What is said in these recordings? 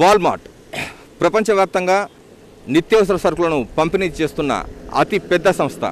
Walmart ప్రపంచవ్యాప్తంగా నిత్యావసర సరుకులను పంపిణీ చేస్తున్న అతి పెద్ద సంస్థ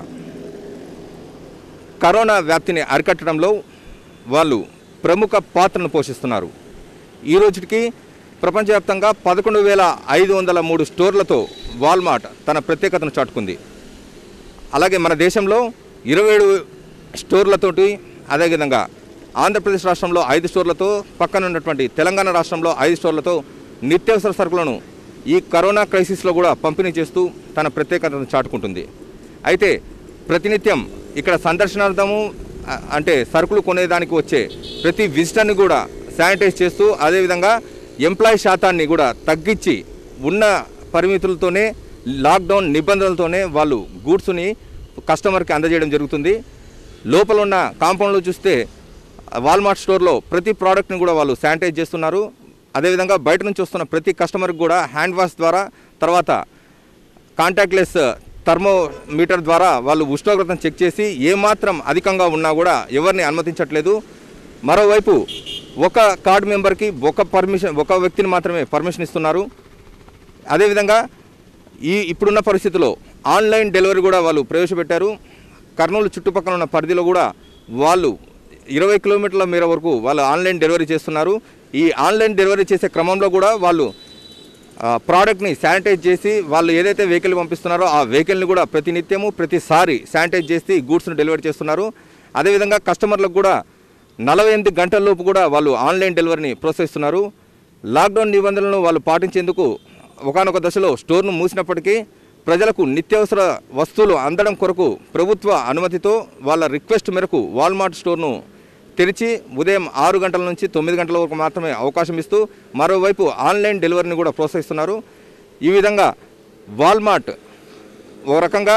కరోనా వ్యాప్తిని అరికట్టడంలో వాళ్ళు ప్రముఖ పాత్రను పోషిస్తున్నారు ఈ రోజుకి ప్రపంచవ్యాప్తంగా పదకొండు వేల ఐదు వందల మూడు స్టోర్లతో వాల్మార్ట్ తన ప్రత్యేకతను చాటుకుంది అలాగే మన దేశంలో ఇరవై ఏడు స్టోర్లతోటి అదేవిధంగా ఆంధ్రప్రదేశ్ రాష్ట్రంలో ఐదు స్టోర్లతో పక్కన ఉన్నటువంటి తెలంగాణ రాష్ట్రంలో ఐదు స్టోర్లతో నిత్యావసర సరుకులను ఈ కరోనా క్రైసిస్లో కూడా పంపిణీ చేస్తూ తన ప్రత్యేకతను చాటుకుంటుంది అయితే ప్రతినిత్యం ఇక్కడ సందర్శనార్థము అ- అంటే సరుకులు కొనేదానికి వచ్చే ప్రతి విజిటర్ని కూడా శానిటైజ్ చేస్తూ అదేవిధంగా ఎంప్లాయీ శాతాన్ని కూడా తగ్గించి ఉన్న పరిమితులతోనే లాక్డౌన్ నిబంధనలతోనే వాళ్ళు గూడ్స్ని కస్టమర్కి అందజేయడం జరుగుతుంది లోపల ఉన్న కాంపౌండ్లో చూస్తే వాల్మార్ట్ స్టోర్లో ప్రతి ప్రోడక్ట్ని కూడా వాళ్ళు శానిటైజ్ చేస్తున్నారు అదేవిధంగా బయట నుంచి వస్తున్న ప్రతి కస్టమర్కి కూడా హ్యాండ్ వాష్ ద్వారా తర్వాత కాంటాక్ట్లెస్ థర్మోమీటర్ ద్వారా వాళ్ళు ఉష్ణోగ్రతను చెక్ చేసి ఏమాత్రం అధికంగా ఉన్నా కూడా ఎవరిని అనుమతించట్లేదు మరోవైపు ఒక కార్డు మెంబర్కి ఒక పర్మిషన్ ఒక వ్యక్తిని మాత్రమే పర్మిషన్ ఇస్తున్నారు అదేవిధంగా ఈ ఇప్పుడున్న పరిస్థితిలో ఆన్లైన్ డెలివరీ కూడా వాళ్ళు ప్రవేశపెట్టారు కర్నూలు చుట్టుపక్కల ఉన్న పరిధిలో కూడా వాళ్ళు ఇరవై కిలోమీటర్ల మేర వరకు వాళ్ళు ఆన్లైన్ డెలివరీ చేస్తున్నారు ఈ ఆన్లైన్ డెలివరీ చేసే క్రమంలో కూడా వాళ్ళు ఆ, ప్రోడక్ట్ని శానిటైజ్ చేసి వాళ్ళు ఏదైతే వెహికల్ పంపిస్తున్నారో ఆ వెహికల్ని కూడా ప్రతి నిత్యము ప్రతిసారి శానిటైజ్ చేసి గూడ్స్ను డెలివరీ చేస్తున్నారు అదేవిధంగా కస్టమర్లకు కూడా నలభై ఎనిమిది గంటల లోపు కూడా వాళ్ళు ఆన్లైన్ డెలివరీని ప్రోత్సహిస్తున్నారు లాక్డౌన్ నిబంధనలను వాళ్ళు పాటించేందుకు ఒకానొక దశలో స్టోర్ను మూసినప్పటికీ ప్రజలకు నిత్యావసర వస్తువులు అందడం కొరకు ప్రభుత్వ అనుమతితో వాళ్ళ రిక్వెస్ట్ మేరకు వాల్మార్ట్ స్టోర్ను తెరిచి ఉదయం ఆరు గంటల నుంచి తొమ్మిది గంటల వరకు మాత్రమే అవకాశం ఇస్తూ మరోవైపు ఆన్లైన్ డెలివరీని కూడా ప్రోత్సహిస్తున్నారు ఈ విధంగా వాల్మార్ట్ ఒక రకంగా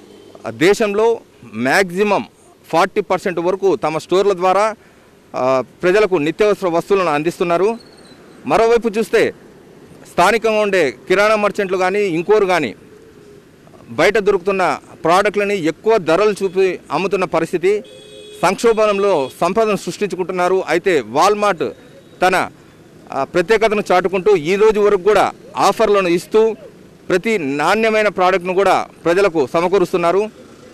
దేశంలో మ్యాక్సిమం ఫార్టీ పర్సెంట్ వరకు తమ స్టోర్ల ద్వారా ఆ, ప్రజలకు నిత్యావసర వస్తువులను అందిస్తున్నారు మరోవైపు చూస్తే స్థానికంగా ఉండే కిరాణా మర్చెంట్లు కానీ ఇంకోరు కానీ బయట దొరుకుతున్న ప్రోడక్ట్లని ఎక్కువ ధరలు చూపి అమ్ముతున్న పరిస్థితి సంక్షోభంలో సంపదను సృష్టించుకుంటున్నారు అయితే వాల్మార్ట్ తన ఆ, ప్రత్యేకతను చాటుకుంటూ ఈ రోజు వరకు కూడా ఆఫర్లను ఇస్తూ ప్రతి నాణ్యమైన ప్రోడక్ట్ను కూడా ప్రజలకు సమకూరుస్తున్నారు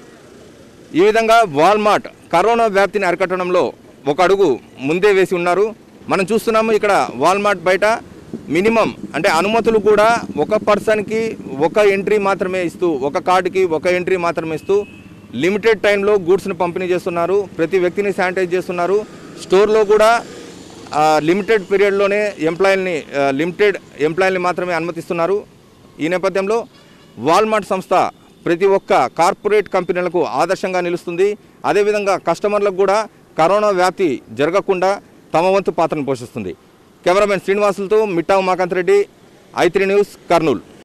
ఈ విధంగా వాల్మార్ట్ కరోనా వ్యాప్తిని అరికట్టడంలో ఒక అడుగు ముందే వేసి ఉన్నారు మనం చూస్తున్నాము ఇక్కడ వాల్మార్ట్ బయట మినిమం అంటే అనుమతులు కూడా ఒక పర్సన్కి ఒక ఎంట్రీ మాత్రమే ఇస్తూ ఒక కార్డుకి ఒక ఎంట్రీ మాత్రమే ఇస్తూ లిమిటెడ్ టైంలో గూడ్స్ని పంపిణీ చేస్తున్నారు ప్రతి వ్యక్తిని శానిటైజ్ చేస్తున్నారు స్టోర్లో కూడా ఆ, లిమిటెడ్ పీరియడ్లోనే ఎంప్లాయీని ఆ, లిమిటెడ్ ఎంప్లాయీని మాత్రమే అనుమతిస్తున్నారు ఈ నేపథ్యంలో వాల్మార్ట్ సంస్థ ప్రతి ఒక్క కార్పొరేట్ కంపెనీలకు ఆదర్శంగా నిలుస్తుంది అదేవిధంగా కస్టమర్లకు కూడా కరోనా వ్యాప్తి జరగకుండా తమ వంతు పాత్రను పోషిస్తుంది కెమెరామెన్ శ్రీనివాసులతో Mitta Umakanth Reddy I three news Kurnool